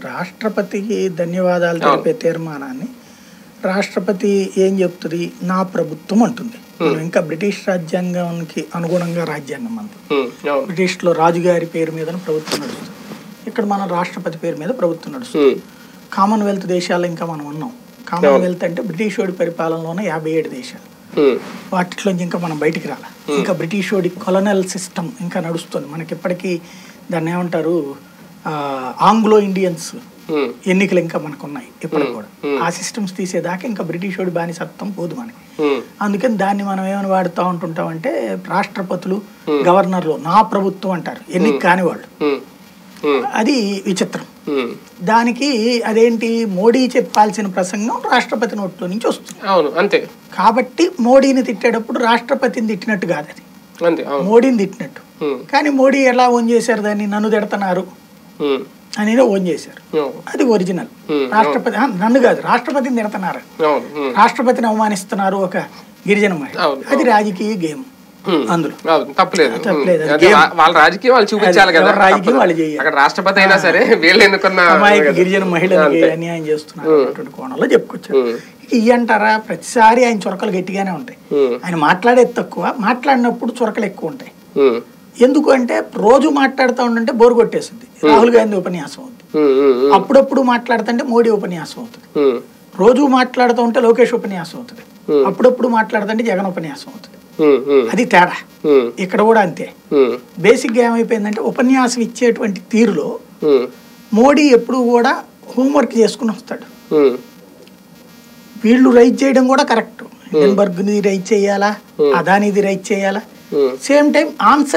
రాష్ట్రపతికి ధన్యవాదాలు తెలిపే తీర్మానాన్ని రాష్ట్రపతి ఏం చెప్తుంది నా ప్రభుత్వం అంటుంది మనం ఇంకా బ్రిటిష్ రాజ్యాంగానికి అనుగుణంగా రాజ్యాంగం అంది ఉమ్, అవును బ్రిటిష్లో రాజుగారి పేరు మీద ప్రభుత్వం నడుస్తుంది ఇక్కడ మనం రాష్ట్రపతి పేరు మీద ప్రభుత్వం నడుస్తుంది ఉమ్, కామన్వెల్త్ దేశాలు ఇంకా మనం ఉన్నాం కామన్వెల్త్ అంటే బ్రిటిష్ వాడి పరిపాలనలోనే యాభై ఏడు దేశాలు ఉమ్, వాటిలోంచి ఇంకా మనం బయటికి రాల ఇంకా బ్రిటిష్ వాడి కొలనల్ సిస్టమ్ ఇంకా నడుస్తుంది మనకి ఇప్పటికీ దాన్ని ఏమంటారు ఆ, ఆంగ్లో ఇండియన్స్ ఉమ్, ఎన్నికలు ఇంకా మనకు ఉన్నాయి ఇప్పటికి కూడా ఆ సిస్టమ్స్ తీసేదాకా ఇంకా బ్రిటిష్ వాడి బానిసత్వం పోదు మనకి ఉమ్, అందుకని దాన్ని మనం ఏమని వాడుతూ ఉంటుంటాం అంటే రాష్ట్రపతులు గవర్నర్లు నా ప్రభుత్వం అంటారు ఎన్నిక కాని వాళ్ళు ఉమ్, ఉమ్, అది విచిత్రం ఉమ్. దానికి అదేంటి మోడీ చెప్పాల్సిన ప్రసంగం రాష్ట్రపతి నోట్లో నుంచి వస్తుంది అవును అంతే కాబట్టి మోడీని తిట్టేటప్పుడు రాష్ట్రపతిని తిట్టినట్టు కాదు అది అంతే అవును మోడీని తిట్టినట్టు ఉమ్, కానీ మోడీ ఎలా ఓన్ చేశారు దాన్ని నన్ను తిడుతున్నారు ఉమ్, అని ఓన్ చేశారు అవును అది ఒరిజినల్ Hmm. రాష్ట్రపతి ఆ, నన్ను కాదు రాష్ట్రపతిని తిడుతున్నారు అవును ఉమ్, రాష్ట్రపతిని అవమానిస్తున్నారు ఒక గిరిజన మహిళ అవును, అది రాజకీయ గేమ్ ఉమ్. అందులో అవును, తప్పలేదు తప్పలేదు. ఉమ్, అదే వా- వాళ్ళ రాజకీయం వాళ్ళు చూపించాలి అది కదా ఎవరి రాజకీయం తప్పదు. వాళ్ళు చేయాలి. అక్కడ రాష్ట్రపతి అయినా సరే వీళ్ళు ఎందుకున్న అమాయక గిరిజన మహిళలకి అన్యాయం చేస్తున్నారు అన్నటువంటి కోణంలో చెప్పుకొచ్చారు ఇక ఇవి అంటారా ప్రతిసారి ఆయన చురకలు గట్టిగానే ఉంటాయి ఉమ్, ఆయన మాట్లాడేది తక్కువ మాట్లాడినప్పుడు చురకలు ఎక్కువ ఉంటాయి ఉమ్, ఎందుకు అంటే రోజు మాట్లాడుతూ ఉండంటే బోరు కొట్టేస్తుంది రాహుల్ గాంధీ ఉపన్యాసం అవుతుంది ఉమ్, ఉమ్, ఉమ్, అప్పుడప్పుడు మాట్లాడుతుంటే మోడీ ఉపన్యాసం అవుతుంది ఉమ్, రోజు మాట్లాడుతూ ఉంటే లోకేష్ ఉపన్యాసం అవుతుంది Hmm. అప్పుడప్పుడు మాట్లాడుతుంటే జగన్ ఉపన్యాసం అవుతుంది ఉమ్, ఉమ్, అది తేడా ఉమ్, ఇక్కడ కూడా అంతే ఉమ్, బేసిక్గా ఏమైపోయిందంటే ఉపన్యాసం ఇచ్చేటువంటి తీరులో ఉమ్, మోడీ ఎప్పుడు కూడా హోంవర్క్ చేసుకుని వస్తాడు ఉమ్, వీళ్ళు రైట్ చేయడం కూడా కరెక్ట్ హిండెన్బర్గ్ది రైట్ చేయాలా అదానిది రైట్ చేయాలా ఉమ్. Same time answer